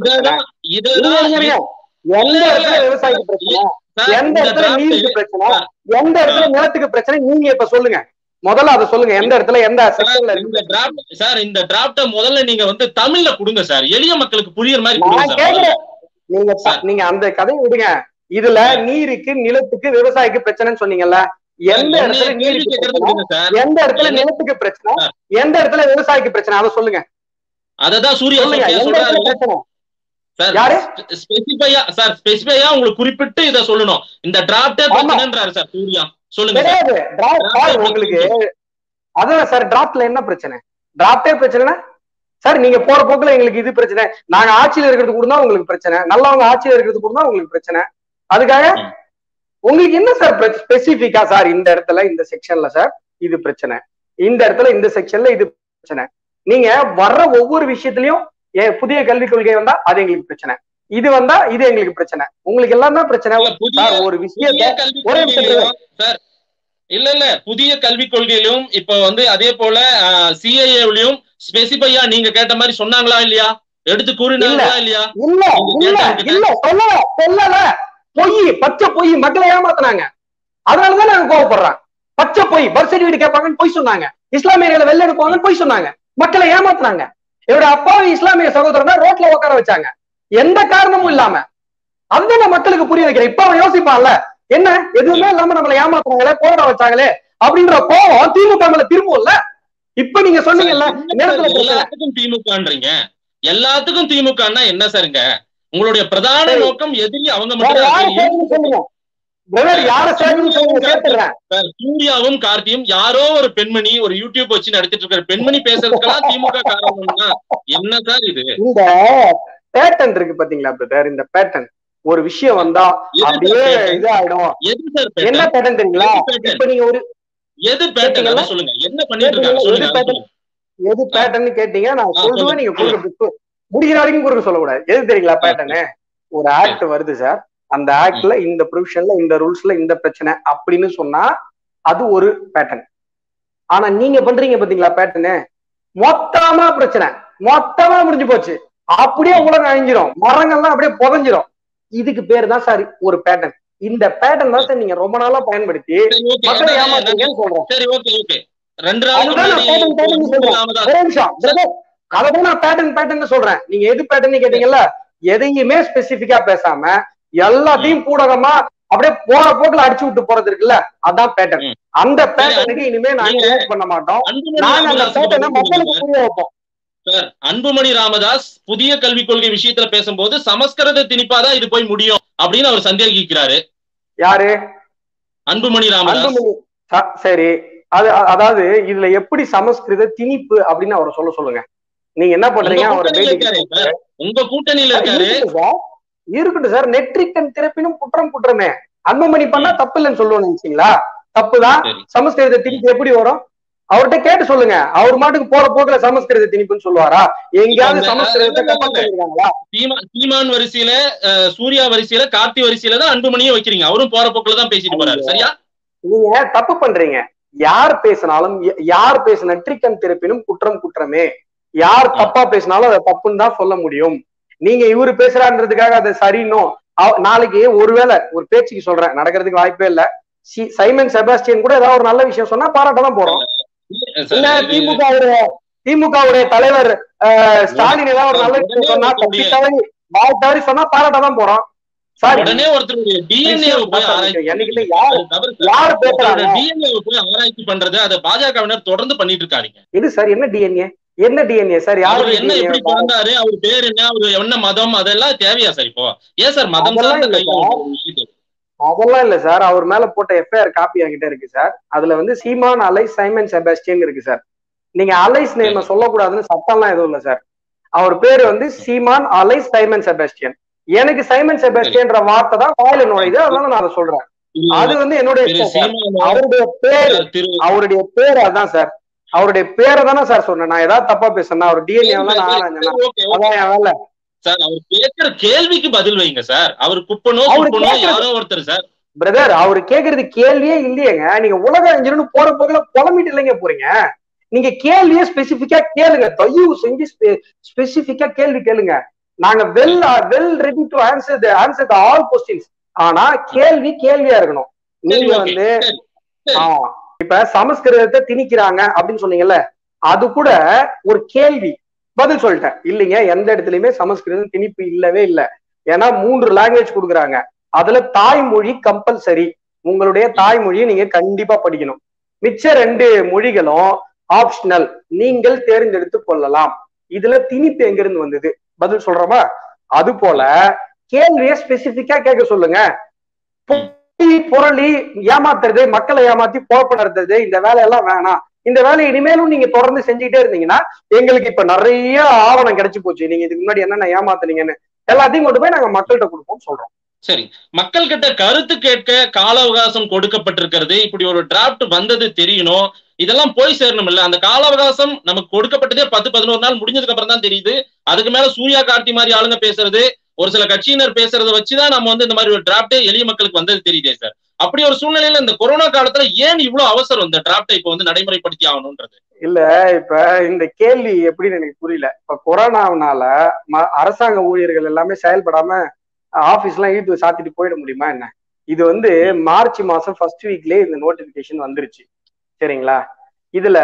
எந்த இடத்துல விவசாயிக்கு பிரச்சனை எந்த இடத்துல நீருக்கு பிரச்சனை எந்த இடத்துல நிலத்துக்கு பிரச்சனை நீங்க இப்ப சொல்லுங்க முதல்ல அதை சொல்லுங்க எந்த இடத்துல எந்த செக்ஷன்ல இருக்கு சார் இந்த டிராப்ட முதல்ல நீங்க வந்து தமிழ்ல கொடுங்க சார் எளிய மக்களுக்கு புரியுற மாதிரி நான் கேக்குறேன் நீங்க நீங்க அந்த கதையை விடுங்க இதுல நீருக்கு நிலத்துக்கு விவசாயிக்கு பிரச்சனைன்னு சொன்னீங்கல்ல எந்த இடத்துல நீருக்கு எந்த இடத்துல நிலத்துக்கு பிரச்சனை எந்த இடத்துல விவசாயிக்கு பிரச்சனை அதை சொல்லுங்க அததான் சூர்யா சொல்றாரு யாரு ஸ்பெசிஃபையா சார் ஸ்பெசிஃபையா உங்களுக்கு குறிப்பிட்டு இத சொல்லணும் இந்த டிராப்டே பிரச்சனைன்றாரு சார் சூர்யா சொல்லுங்க உங்களுக்கு அதான் சார் டிராப்ட்ல என்ன பிரச்சனை டிராப்டே பிரச்சனை சார் நீங்க போற போக்குல எங்களுக்கு இது பிரச்சனை நாங்க ஆட்சியில இருக்கிறது கூட தான் உங்களுக்கு பிரச்சனை நல்லவங்க ஆட்சியில இருக்கிறது கூட தான் உங்களுக்கு பிரச்சனை அதுக்காக உங்களுக்கு என்ன சார் ஸ்பெசிபிக்கா சார் இந்த இடத்துல இந்த செக்ஷன்ல சார் இது பிரச்சனை இந்த இடத்துல இந்த செக்ஷன்ல இது பிரச்சனை நீங்க வர்ற ஒவ்வொரு விஷயத்திலயும் ஏன் புதிய கல்விக் கொள்கை வந்தா அது எங்களுக்கு பிரச்சனை இது வந்தா இது எங்களுக்கு பிரச்சனை உங்களுக்கு எல்லாம் தான் பிரச்சனை சார் ஒரு விஷயத்த ஒரே சார் இல்ல இல்ல புதிய கல்விக் கொள்கையிலும் இப்ப வந்து அதே போல சிஐஏவிலையும் ஸ்பெசிஃபையா நீங்க கேட்ட மாதிரி சொன்னாங்களா இல்லையா எடுத்து கூறினாங்களா இல்லையா இல்ல இல்ல இல்ல சொல்லல சொல்லல பொய் பச்சை பொய் மக்களை ஏமாத்தினாங்க அதனாலதான் நாங்க கோவப்படுறோம் பச்சை பொய் பர்த் சர்டிபிகேட் கேட்பாங்கன்னு பொய் சொன்னாங்க இஸ்லாமியர்களை வெளில எடுப்பாங்கன்னு பொய் சொன்னாங்க மக்களை ஏமாத்தினாங்க இவரோட அப்பாவி இஸ்லாமிய சகோதரனை ரோட்ல உட்கார வச்சாங்க எந்த காரணமும் இல்லாம அதுதான் நான் மக்களுக்கு புரிய வைக்கிறேன் இப்ப அவன் யோசிப்பான்ல என்ன எதுவுமே இல்லாம நம்மளை ஏமாத்துறாங்களே போராட வச்சாங்களே அப்படின்ற கோவம் திமுக மேல திரும்பும்ல இப்ப நீங்க சொன்னீங்கல்ல எல்லாத்துக்கும் திமுகன்றீங்க எல்லாத்துக்கும் திமுகன்னா என்ன சாருங்க உங்களுடைய பிரதான நோக்கம் எதிரி அவங்க மட்டும் சூர்யாவும் கார்த்தியும் யாரோ ஒரு பெண்மணி ஒரு யூடியூப் வச்சு நடத்திட்டு இருக்கிற பெண்மணி பேசுறதுக்கெல்லாம் திமுக காரணம்னா என்ன சார் இது இந்த பேட்டன் இருக்கு பாத்தீங்களா பிரதர் இந்த பேட்டன் ஒரு விஷயம் வந்தா அப்படியே இது ஆயிடும் என்ன பேட்டன் தெரியுங்களா இப்ப நீங்க ஒரு எது பேட்டன் சொல்லுங்க என்ன பண்ணிட்டு இருக்காங்க சொல்லுங்க எது பேட்டர்ன் கேட்டீங்க நான் சொல்லுவேன் நீங்க கொடுக்க முடிகிற வரைக்கும் கொடுக்க சொல்லக்கூடாது எது தெரியுங்களா பேட்டர்னு ஒரு ஆக்ட் வருது சார் அந்த ஆக்ட்ல இந்த ப்ரொவிஷன்ல இந்த ரூல்ஸ்ல இந்த பிரச்சனை அப்படின்னு சொன்னா அது ஒரு பேட்டர்ன் ஆனா நீங்க பண்றீங்க பாத்தீங்களா பேட்டர்னு மொத்தமா பிரச்சனை மொத்தமா முடிஞ்சு போச்சு அப்படியே உலகம் அழிஞ்சிரும் மரங்கள்லாம் அப்படியே புதஞ்சிரும் இதுக்கு பேர் தான் சார் ஒரு பேட்டர்ன் இந்த பேட்டர்ன் தான் சார் நீங்க ரொம்ப நாளா பயன்படுத்தி மக்களை ஏமாத்துறீங்கன்னு சொல்றேன் சரி ஓகே ஓகே ரெண்டு அதான் நான் பேட்டர்ன் பேட்டர்ன் சொல்றேன் நீங்க எது பேட்டர்ன் கேட்டீங்கல்ல எதையுமே ஸ்பெசிபிக்கா பேசாம எல்லாத்தையும் பூடகமா அப்படியே போற போக்குல அடிச்சு விட்டு போறது இருக்குல்ல அதான் பேட்டர்ன் அந்த பேட்டர்னுக்கு இனிமே நாங்க யூஸ் பண்ண மாட்டோம் நாங்க அந்த பேட்டர்னை மக்களுக்கு புரிய வைப்போம் சார் அன்புமணி ராமதாஸ் புதிய கல்விக் கொள்கை விஷயத்துல பேசும்போது சமஸ்கிருத திணிப்பாதான் இது போய் முடியும் அப்படின்னு அவர் சந்தேகிக்கிறாரு யாரு அன்புமணி ராமதாஸ் சரி அது அ- அதாவது இதுல எப்படி சமஸ்கிருத திணிப்பு அப்படின்னு அவரை சொல்ல சொல்லுங்க நீங்க என்ன உங்க பண்றீங்க அவர் கூட்டணியில இருக்காரு சார். உங்க கூட்டணியில இருக்காரு இருக்கட்டும் சார் இருக்கட்டும் சார் நெற்றிக்கண் திறப்பினும் குற்றம் குற்றமே அன்புமணி பண்ணா தப்பு இல்லைன்னு சொல்லுவோம் நினைச்சீங்களா தப்புதான் சரி. சமஸ்கிருத திணிப்பு எப்படி வரும் அவர்கிட்ட கேட்டு சொல்லுங்க அவர் மாட்டுக்கு போற போக்குல சமஸ்கிருத திணிப்புன்னு சொல்லுவாரா எங்கேயாவது இல்ல, சமஸ்கிருதத்தை இல்ல, இல்ல, கம்பல் இல்ல. பண்ணிருக்காங்களா சீமா சீமான் வரிசையில அஹ், சூர்யா வரிசையில கார்த்தி வரிசையில தான் அன்புமணியும் வைக்கிறீங்க அவரும் போற போக்குல தான் பேசிட்டு போறாரு சரியா நீங்க தப்பு பண்றீங்க யார் பேசினாலும் ய- யார் பேசின நெற்றிக்கண் திறப்பினும் குற்றம் குற்றமே யார் தப்பா பேசினாலும் அதை தப்புன்னு தான் சொல்ல முடியும் நீங்க இவரு பேசுறான்றதுக்காக அதை சரின்னும் அவ- நாளைக்கு ஒருவேளை ஒரு பேச்சுக்கு சொல்றேன் நடக்கிறதுக்கு வாய்ப்பே இல்ல சி- சைமன் செபாஸ்டியன் கூட ஏதாவது ஒரு நல்ல விஷயம் சொன்னா பாராட்ட தான் போறோம் சார், இல்ல இது- திமுகவுடைய திமுகவுடைய தலைவர் அஹ், ஸ்டாலின் ஏதாவது ஒரு நல்ல விஷயம் சொன்னா தப்பி தவறி வாய் தவறி சொன்னா பாராட்ட தான் போறோம் சார் உடனே ஒருத்தருடைய டிஎன்ஏ போய் ஆராய்ச்சி என்னைக்கிட்ட பண்றீங்க. யார் அது தவறு சார். யார் பேசுறாங்க ஒருத்தரோட DNA வை போய் ஆராய்ச்சி பண்றது அதை பாஜகவினர் தொடர்ந்து பண்ணிட்டு இருக்காங்க இது சார் என்ன டிஎன்ஏ என்ன டிஎன்ஏ சார் அவர் யாரு என்ன எப்படி பிறந்தாரு அவர் பேர் என்ன அவர் என்ன மதம் அதெல்லாம் தேவையா சார் இப்போ ஏன் சார் மதம் அதெல்லாம் சார்ந்த இல்ல கையில சார். ஒரு விஷயத்தை அதெல்லாம் இல்ல சார் அவர் மேல போட்ட எஃப்ஐஆர் காப்பி என்கிட்ட இருக்கு சார் அதுல வந்து சீமான் அலை சைமன் செபாஸ்டியன் இருக்கு சார் நீங்க அலைஸ் நேம சொல்லக்கூடாதுன்னு சட்டம்லாம் எதுவும் இல்ல சார் அவர் பேரு வந்து சீமான் அலை சைமன் செபாஸ்டியன் எனக்கு சைமன் செபாஸ்டியன்ற வார்த்தை தான் வாயில நுழையுது அதனால நான் அதை சொல்றேன் அது வந்து என்னுடைய திரு இஷ்டம் சார். சீமான் அவருடைய பேரு திரு அவருடைய பேர் அதான் சார் அவருடைய பேரை தானே சார் சொன்னேன் நான் ஏதாவது தப்பா பேசுறேன் அவர் டிஎன்ஏ நான் ஆராய்ஞ்சேன்னா ஓகே அதான் என் வேலை சார் அவர் கேட்கிற கேள்விக்கு பதில் வைங்க சார் அவர் குப்பனோ அவரு குப்பனோ கேட்கறது- யாரோ ஒருத்தர் சார் பிரதர் அவர் கேக்குறது கேள்வியே இல்லையேங்க நீங்க உலக அறிஞர்னு போற போகல புலம்பிட்டு இல்லைங்க போறீங்க நீங்க கேள்வியே ஸ்பெசிபிக்கா கேளுங்க தயவு செஞ்சு ஸ்பெசிபிக்கா கேள்வி கேளுங்க நாங்க well well ready to answer the answer the all questions ஆனா கேள்வி கேள்வியா இருக்கணும் சரி, நீங்க okay. வந்து சரி, சரி. ஆ, இப்ப சமஸ்கிருதத்தை திணிக்கிறாங்க அப்படின்னு சொன்னீங்கல்ல அது கூட ஒரு கேள்வி பதில் சொல்லிட்டேன் இல்லைங்க எந்த இடத்துலயுமே சமஸ்கிருதம் திணிப்பு இல்லவே இல்லை ஏன்னா மூன்று லாங்குவேஜ் கொடுக்குறாங்க அதுல தாய்மொழி கம்பல்சரி உங்களுடைய தாய்மொழியை நீங்க கண்டிப்பா படிக்கணும் மிச்ச ரெண்டு மொழிகளும் ஆப்ஷனல் நீங்கள் தேர்ந்தெடுத்து கொள்ளலாம் இதுல திணிப்பு எங்கிருந்து வந்தது பதில் சொல்றோமா அது போல கேள்வியை ஸ்பெசிபிக்கா கேட்க சொல்லுங்க பொய் புரளி ஏமாத்துறது மக்களை ஏமாத்தி குழப்பறது இந்த வேலையெல்லாம் வேணாம் இந்த வேலையை இனிமேலும் நீங்க தொடர்ந்து செஞ்சுக்கிட்டே இருந்தீங்கன்னா எங்களுக்கு இப்ப நிறைய ஆவணம் கிடைச்சு போச்சு நீங்க இதுக்கு முன்னாடி என்னென்ன ஏமாத்துனீங்கன்னு எல்லாத்தையும் கொண்டு போய் நாங்க மக்கள்கிட்ட கொடுப்போம் சொல்றோம் சரி மக்கள் கிட்ட கருத்து கேட்க கால அவகாசம் கொடுக்கப்பட்டிருக்கிறது இப்படி ஒரு டிராப்ட் வந்தது தெரியணும் இதெல்லாம் போய் சேரணும் இல்ல அந்த கால அவகாசம் நமக்கு கொடுக்கப்பட்டதே பத்து பதினோரு நாள் முடிஞ்சதுக்கு அப்புறம் தான் தெரியுது அதுக்கு மேல சூர்யா கார்த்தி மாதிரி ஆளுங்க பேசுறது ஒரு சில கட்சியினர் பேசுறத வச்சுதான் நம்ம வந்து இந்த மாதிரி ஒரு டிராப்டே எளிய மக்களுக்கு வந்தது தெரியுதே சார் அப்படி ஒரு சூழ்நிலையில இந்த கொரோனா காலத்துல ஏன் இவ்வளவு அவசரம் இந்த டிராப்டை இப்ப வந்து நடைமுறைப்படுத்தி ஆகணும்ன்றது இல்ல இப்ப இந்த கேள்வி எப்படின்னு எனக்கு புரியல இப்ப கொரோனாவுனால ம- அரசாங்க ஊழியர்கள் எல்லாமே செயல்படாம ஆபீஸ் எல்லாம் இழுத்து சாத்திட்டு போயிட முடியுமா என்ன இது வந்து மார்ச் மாசம் ஃபர்ஸ்ட் வீக்லயே இந்த நோட்டிபிகேஷன் வந்துருச்சு சரிங்களா இதுல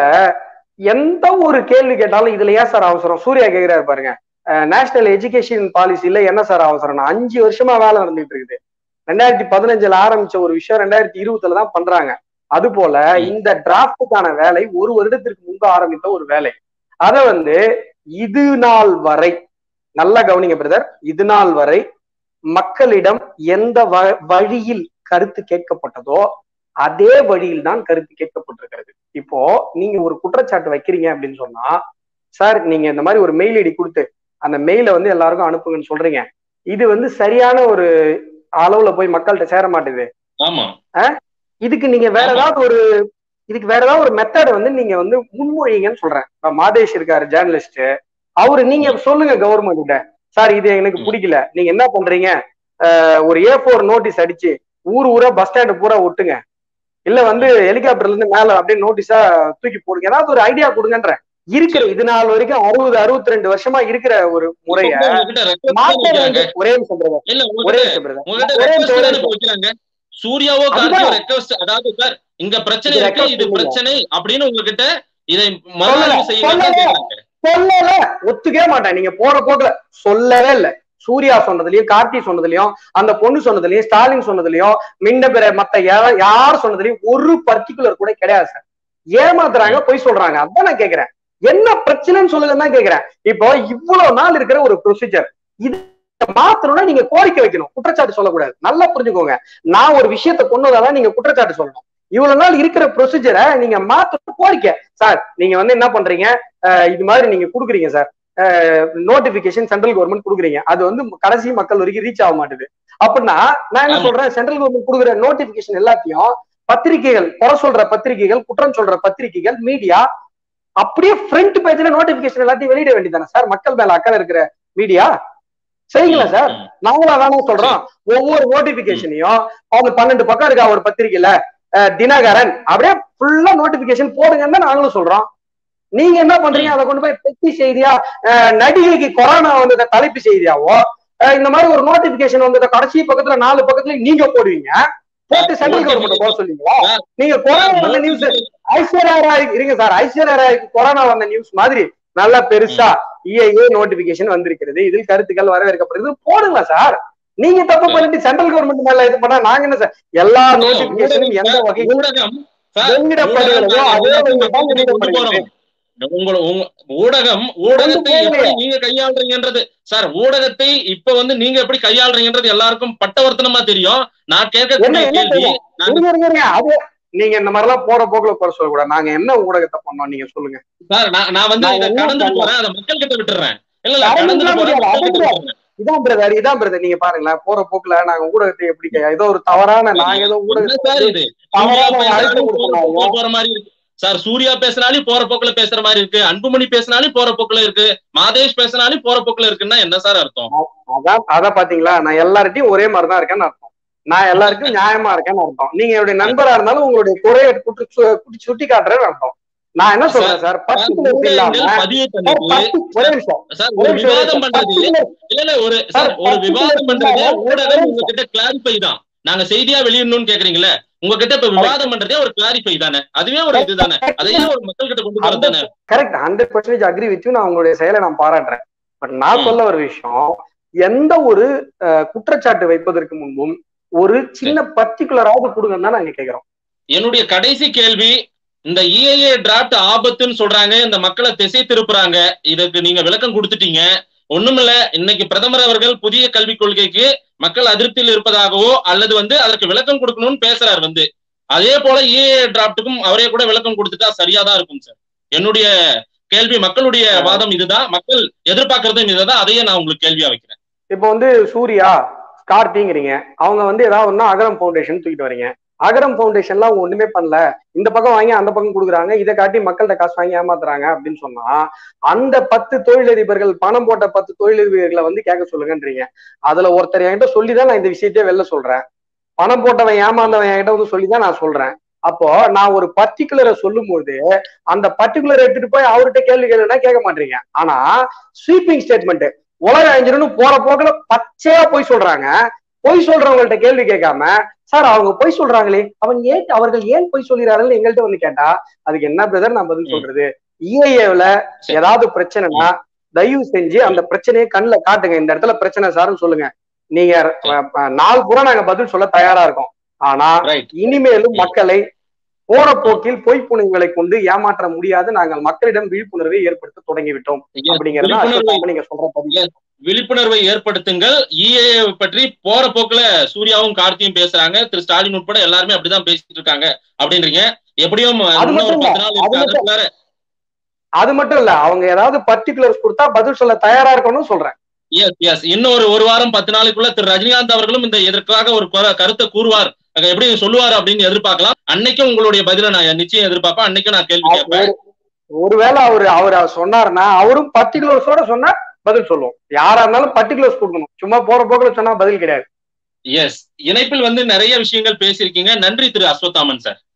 எந்த ஒரு கேள்வி கேட்டாலும் இதுல ஏன் சார் அவசரம் சூர்யா கேக்குறாரு பாருங்க நேஷனல் எஜுகேஷன் பாலிசில என்ன சார் அவசரம் அஞ்சு வருஷமா வேலை நடந்துட்டு இருக்குது ரெண்டாயிரத்தி பதினஞ்சுல ஆரம்பிச்ச ஒரு விஷயம் ரெண்டாயிரத்தி இருபதுல தான் பண்றாங்க அது போல இந்த டிராப்டுக்கான வேலை ஒரு வருடத்திற்கு முன்பு ஆரம்பித்த ஒரு வேலை அத வந்து இது நாள் வரை நல்லா கவனிங்க பிரதர் இது நாள் வரை மக்களிடம் எந்த வ- வழியில் கருத்து கேட்கப்பட்டதோ அதே வழியில் தான் கருத்து கேட்கப்பட்டிருக்கிறது இப்போ நீங்க ஒரு குற்றச்சாட்டு வைக்கிறீங்க அப்படின்னு சொன்னா சார் நீங்க இந்த மாதிரி ஒரு மெயில் ஐடி கொடுத்து அந்த மெயிலை வந்து எல்லாருக்கும் அனுப்புங்கன்னு சொல்றீங்க இது வந்து சரியான ஒரு அளவுல போய் மக்கள்கிட்ட சேர மாட்டேது ஆமா இதுக்கு நீங்க வேற ஆமா. ஏதாவது ஒரு இதுக்கு வேற ஏதாவது ஒரு மெத்தட் வந்து நீங்க வந்து முன்மொழிங்கன்னு சொல்றேன் இப்ப மாதேஷ் இருக்காரு ஜேர்னலிஸ்ட் அவரு நீங்க சொல்லுங்க கவர்மெண்ட் கிட்ட சார் இது எனக்கு ம். பிடிக்கல நீங்க என்ன பண்றீங்க அஹ், ஒரு ஏ ஃபோர் நோட்டீஸ் அடிச்சு ஊர் ஊரா பஸ் ஸ்டாண்டு பூரா ஒட்டுங்க இல்ல வந்து ஹெலிகாப்டர்ல இருந்து மேல அப்படியே நோட்டீஸா தூக்கி போடுங்க ஏதாவது ஒரு ஐடியா கொடுங்கன்ற இருக்கிற இது நாள் வரைக்கும் அறுபது அறுபத்தி ரெண்டு வருஷமா இருக்கிற ஒரு முறைய இப்ப உங்ககிட்ட request தானே மாற்ற வைக்கிறாங்க. வேண்டும். ஒரே நிமிஷம் brother. இல்ல ஒரே உங்ககிட்ட நிமிஷம் brother. உங்ககிட்ட ஒரே request நிமிஷம், ஒரே தானே நிமிஷம். இப்ப வைக்கிறாங்க சூர்யாவோ அதுதான். கார்த்தியோ ரெக்வஸ்ட் அதாவது சார் இங்க பிரச்சனை இது இருக்கு request இது இல்லையா? பிரச்சனை அப்படின்னு உங்ககிட்ட இதை மறுஆய்வு செய்யுங்க சொல்லல. சொல்லல ஒத்துக்கவே மாட்டேன் நீங்க போற போக்குல சொல்லவே இல்ல சூர்யா சொன்னதுலயும் கார்த்தி சொன்னதுலயும் அந்த பொண்ணு சொன்னதுலயும் ஸ்டாலின் சொன்னதுலயும் மின்ன பிற மத்த யா- யார் சொன்னதுலயும் ஒரு பர்டிகுலர் கூட கிடையாது சார் ஏமாத்துறாங்க பொய் சொல்றாங்க அதான் நான் கேக்குறேன் என்ன பிரச்சனைன்னு சொல்லுங்கன்னு தான் கேக்குறேன் இப்போ இவ்வளவு நாள் இருக்கிற ஒரு ப்ரொசீஜர் இது மாத்தணும்னா நீங்க கோரிக்கை வைக்கணும் குற்றச்சாட்டு சொல்லக்கூடாது நல்லா புரிஞ்சுக்கோங்க நான் ஒரு விஷயத்த கொண்டு வந்தாதான் நீங்க குற்றச்சாட்டு சொல்லணும் இவ்வளவு நாள் இருக்கிற ப்ரொசீஜரை நீங்க மாத்த கோரிக்கை சார் நீங்க வந்து என்ன பண்றீங்க அஹ் இது மாதிரி நீங்க குடுக்குறீங்க சார் நோட்டிபிகேஷன் சென்ட்ரல் கவர்மெண்ட் குடுக்குறீங்க அது வந்து கடைசி மக்கள் வரைக்கும் ரீச் ஆக மாட்டுது அப்படின்னா நான் என்ன ஆமா. சொல்றேன் சென்ட்ரல் கவர்மெண்ட் கொடுக்குற நோட்டிபிகேஷன் எல்லாத்தையும் பத்திரிகைகள் குறை சொல்ற பத்திரிகைகள் குற்றம் சொல்ற பத்திரிகைகள் மீடியா அப்படியே ஃப்ரண்ட் பேஜ்ல நோட்டிபிகேஷன் எல்லாத்தையும் வெளியிட வேண்டியதானே சார் மக்கள் மேல அக்கறை இருக்கிற மீடியா செய்யுங்களா சார் ம். நாங்களா தானே சொல்றோம் ஒவ்வொரு நோட்டிபிகேஷனையும் அவங்க பன்னெண்டு பக்கம் இருக்கா ஒரு பத்திரிகையில அஹ், தினகரன் அப்படியே ஃபுல்லா நோட்டிபிகேஷன் போடுங்கன்னு தான் நாங்களும் சொல்றோம் நீங்க என்ன பண்றீங்க அதை கொண்டு போய் பெட்டி செய்தியா அஹ், நடிகைக்கு கொரோனா வந்தத தலைப்பு செய்தியாவோ அஹ், இந்த மாதிரி ஒரு நோட்டிபிகேஷன் வந்தத கடைசி பக்கத்துல நாலு பக்கத்துல நீங்க போடுவீங்க போட்டு சென்ட்ரல் கவர்மெண்ட் போக சொல்லுவீங்களா நீங்க கொரோனா வந்த நியூஸ் ஐஸ்வர்யா ராய் இருங்க சார் ஐஸ்வர்யா ராய்க்கு கொரோனா வந்த நியூஸ் மாதிரி நல்லா பெருசா இஐஏ நோட்டிபிகேஷன் வந்திருக்கிறது இதில் கருத்துக்கள் வரவேற்கப்படுகிறது போடுங்க சார் நீங்க தப்பு பண்ணிட்டு சென்ட்ரல் கவர்மெண்ட் மேல இது பண்ணா நாங்க என்ன சார் எல்லா நோட்டிபிகேஷனும் எந்த வகையில் ஊடகம் சார், வெளியிடப்படுகிறதோ ஊடகம் அதே நாங்க வகையில் தான் மக்களுக்கு கொண்டு வெளியிடப்படுகிறது போறோம். உங்கள உங்க ஊடகம் ஊடகத்தை கொண்டு எப்படி போகலையே. நீங்க கையாளுறீங்கன்றது சார் ஊடகத்தை இப்ப வந்து நீங்க எப்படி கையாளுறீங்கன்றது எல்லாருக்கும் பட்டவர்த்தனமா தெரியும் நான் என்ன கேட்கக்கூடிய என்ன கேள்வி தெரியும்? நாங்க இருங்க இருங்க இருங்க அது நீங்க இந்த மாதிரி எல்லாம் போற போக்குல குறை சொல்லக்கூடாது நாங்க என்ன ஊடகத்தை பண்ணோம் நீங்க சொல்லுங்க சார் நான் நான் வந்து நான் இதை என்ன கடந்துட்டு பண்ணலாம்? போறேன் அதை மக்கள் கிட்ட விட்டுறேன் இல்ல இல்ல கடந்துட்டு கடந்துட்டு போறேன் முடியாது, மக்கள் கிட்ட அது விட்டுறேன். இதான் பிரதர் இதான் பிரதர் நீங்க பாருங்களேன் போற போக்குல நாங்க ஊடகத்தை எப்படி கை- ஏதோ ஒரு தவறான நாங்க ஏதோ என்ன ஊடகத்தை சார் இது தவறான சூர்யா அழுத்தம் பேசினாலும் போற கொடுக்கணும். போக்குல போற மாதிரி இருக்கு சார் சூர்யா பேசினாலும் போற போக்குல பேசுற மாதிரி இருக்கு அன்புமணி பேசினாலும் போற போக்குல இருக்கு மாதேஷ் பேசினாலும் போற போக்குல இருக்குன்னா என்ன சார் அர்த்தம் அதான் அதான் பாத்தீங்களா நான் எல்லார்ட்டையும் ஒரே மாதிரி தான் இருக்கேன்னு அர்த்தம் நான் எல்லாருக்கும் நியாயமா இருக்கேன்னு அர்த்தம் நீங்க என்னுடைய நண்பரா இருந்தாலும் உங்களுடைய குறைய குற்று சு- குட்டி சுட்டி காட்டுறேன்னு அர்த்தம் நான் என்ன சொல்றேன் சார் பர்டிகுலர்ஸ் இல்லாம ஊடகங்கள் பதிவு சார், பண்ணிட்டு பத்து- ஒரே நிமிஷம் சார் ஒரே ஒரு நிமிஷம், ஒரே விவாதம் நிமிஷம். பண்றது particular- இல்ல இல்ல ஒரு சார் ஒரு particular விவாதம் பண்றது இல்லாம ஊடகம் ஒரே உங்ககிட்ட கிளாரிஃபை தான் நாங்க செய்தியா வெளியிடணும்னு கேக்குறீங்களே உங்ககிட்ட இப்ப விவாதம் பண்றதே ஒரு கிளாரிஃபை தானே அதுவே ஒரு இதுதானே அதையே ஒரு மக்கள் கிட்ட கொண்டு போறது தானே correct hundred percentage agree with நான் உங்களுடைய செயலை நான் பாராட்டுறேன் பட் நான் ம். சொல்ல ஒரு விஷயம் எந்த ஒரு அஹ், குற்றச்சாட்டு வைப்பதற்கு முன்பும் ஒரு சின்ன பர்டிகுலராவது கொடுங்கன்னு தான் நாங்க கேக்குறோம் என்னுடைய கடைசி கேள்வி இந்த இஐஏ டிராப்ட் ஆபத்துன்னு சொல்றாங்க இந்த மக்களை திசை திருப்புறாங்க இதுக்கு நீங்க விளக்கம் கொடுத்துட்டீங்க ஒண்ணுமில்ல இன்னைக்கு பிரதமர் அவர்கள் புதிய கல்விக் கொள்கைக்கு மக்கள் அதிருப்தியில் இருப்பதாகவோ அல்லது வந்து அதற்கு விளக்கம் கொடுக்கணும்னு பேசுறாரு வந்து அதே போல இஏஏ டிராப்டுக்கும் அவரே கூட விளக்கம் கொடுத்துட்டா சரியாதான் இருக்கும் சார் என்னுடைய கேள்வி மக்களுடைய வாதம் இதுதான் மக்கள் எதிர்பார்க்கறதும் இதுதான் அதையே நான் உங்களுக்கு கேள்வியா வைக்கிறேன் இப்போ வந்து சூர்யா கார்த்திங்கிறீங்க அவங்க வந்து ஏதாவது ஒண்ணா அகரம் ஃபவுண்டேஷன் தூக்கிட்டு வரீங்க அகரம் ஃபவுண்டேஷன்லாம் அவங்க ஒண்ணுமே பண்ணல இந்த பக்கம் வாங்கி அந்த பக்கம் கொடுக்குறாங்க இதை காட்டி மக்கள்கிட்ட காசு வாங்கி ஏமாத்துறாங்க அப்படின்னு சொன்னா அந்த பத்து தொழிலதிபர்கள் பணம் போட்ட பத்து தொழிலதிபர்களை வந்து கேட்க சொல்லுங்கன்றீங்க அதுல ஒருத்தர் என்கிட்ட சொல்லிதான் நான் இந்த விஷயத்தையே வெளில சொல்றேன் பணம் போட்டவன் ஏமாந்தவன் என்கிட்ட வந்து சொல்லிதான் நான் சொல்றேன் அப்போ நான் ஒரு பர்டிகுலரை சொல்லும்போது அந்த பர்டிகுலர் எடுத்துட்டு போய் அவர்கிட்ட கேள்வி கேளுன்னா கேட்க மாட்டீங்க ஆனா ஸ்வீப்பிங் ஸ்டேட்மெண்ட் உலக அழிஞ்சிருன்னு போற போக்குல பச்சையா போய் சொல்றாங்க பொய் சொல்றவங்கள்ட்ட கேள்வி கேட்காம சார் அவங்க பொய் சொல்றாங்களே அவங்க ஏன் அவர்கள் ஏன் பொய் சொல்கிறார்கள் எங்கள்கிட்ட வந்து கேட்டா அதுக்கு என்ன பிரதர் நான் பதில் ம். சொல்றது இஐஏல சரி. ஏதாவது பிரச்சனைனா தயவு செஞ்சு அந்த பிரச்சனையை கண்ணுல காட்டுங்க இந்த இடத்துல பிரச்சனை சார்னு சொல்லுங்க நீங்க அஹ், அஹ், நாள் பூரா நாங்க பதில் சொல்ல தயாரா இருக்கோம் ஆனா ரைட் இனிமேலும் மக்களை போற போக்கில் பொய்ப்புணர்வுகளை கொண்டு ஏமாற்ற முடியாது நாங்கள் மக்களிடம் விழிப்புணர்வை ஏற்படுத்த தொடங்கிவிட்டோம் அப்படிங்கறத விழிப்புணர்வை அஸ்வத்தாம நீங்க சொல்ற பதிவு விழிப்புணர்வை ஏற்படுத்துங்கள் இஏ பற்றி போற போக்குல சூர்யாவும் கார்த்தியும் பேசுறாங்க திரு ஸ்டாலின் உட்பட எல்லாருமே அப்படிதான் பேசிட்டு இருக்காங்க அப்படின்றீங்க எப்படியும் அது இன்னும் ஒரு மட்டும் பத்து நாள் இல்ல, அது இருக்கு மட்டும் அதுக்குள்ளார அது மட்டும் இல்ல அவங்க ஏதாவது பர்டிகுலர்ஸ் கொடுத்தா பதில் சொல்ல தயாரா இருக்கணும்னு சொல்றேன் எஸ் எஸ் இன்னும் ஒரு ஒரு வாரம் பத்து நாளுக்குள்ள திரு ரஜினிகாந்த் அவர்களும் இந்த இதற்காக ஒரு கரு- கருத்தை கூறுவார் அங்க எப்படி சொல்லுவார் அப்படின்னு எதிர்பார்க்கலாம் அன்னைக்கும் உங்களுடைய பதில நான் நிச்சயம் எதிர்பார்ப்பேன் அன்னைக்கும் நான் கேள்வி கேட்பேன் ஒரு- ஒருவேளை அவரு அவர் சொன்னாருன்னா அவரும் பர்டிகுலர்ஸோட சொன்னா பதில் சொல்லுவோம் யாரா இருந்தாலும் பர்டிகுலர்ஸ் கொடுக்கணும் சும்மா போற போக்குல சொன்னா பதில் கிடையாது எஸ் இணைப்பில் வந்து நிறைய விஷயங்கள் பேசியிருக்கீங்க நன்றி திரு அஸ்வத்தாமன் சார்